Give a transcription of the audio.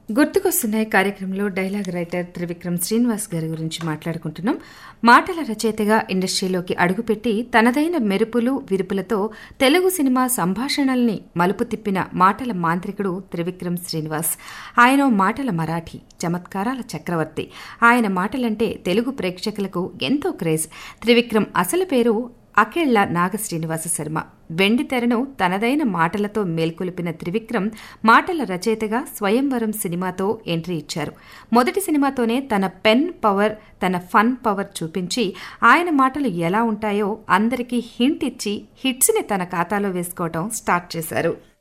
గుర్తుకొస్తున్నాయి కార్యక్రమంలో dialogue writer Trivikram Srinivas గారి గురించి మాట్లాడుకుంటున్నాం మాటల రచయితగా ఇండస్ట్రీలోకి అడుగుపెట్టి తనదైన మెరుపులు విరుపులతో తెలుగు సినిమా సంభాషణల్ని మలుపు తిప్పిన మాటల మాంత్రికుడు త్రివిక్రమ్ శ్రీనివాస్ ఆయన మాటల మరాఠీ చమత్కారాల చక్రవర్తి ఆయన మాటలంటే తెలుగు ప్రేక్షకులకు ఎంతో క్రేజ్ త్రివిక్రమ్ అసలు పేరు అకెళ్ల నాగ శ్రీనివాస శర్మ వెండి తెరను తనదైన మాటలతో మేల్కొలిపిన త్రివిక్రమ్ మాటల రచయితగా స్వయంవరం సినిమాతో ఎంట్రీ ఇచ్చారు మొదటి సినిమాతోనే తన పెన్ పవర్ తన ఫన్ పవర్ చూపించి ఆయన మాటలు ఎలా ఉంటాయో అందరికీ హింట్ ఇచ్చి హిట్స్ని తన ఖాతాలో వేసుకోవటం స్టార్ట్ చేశారు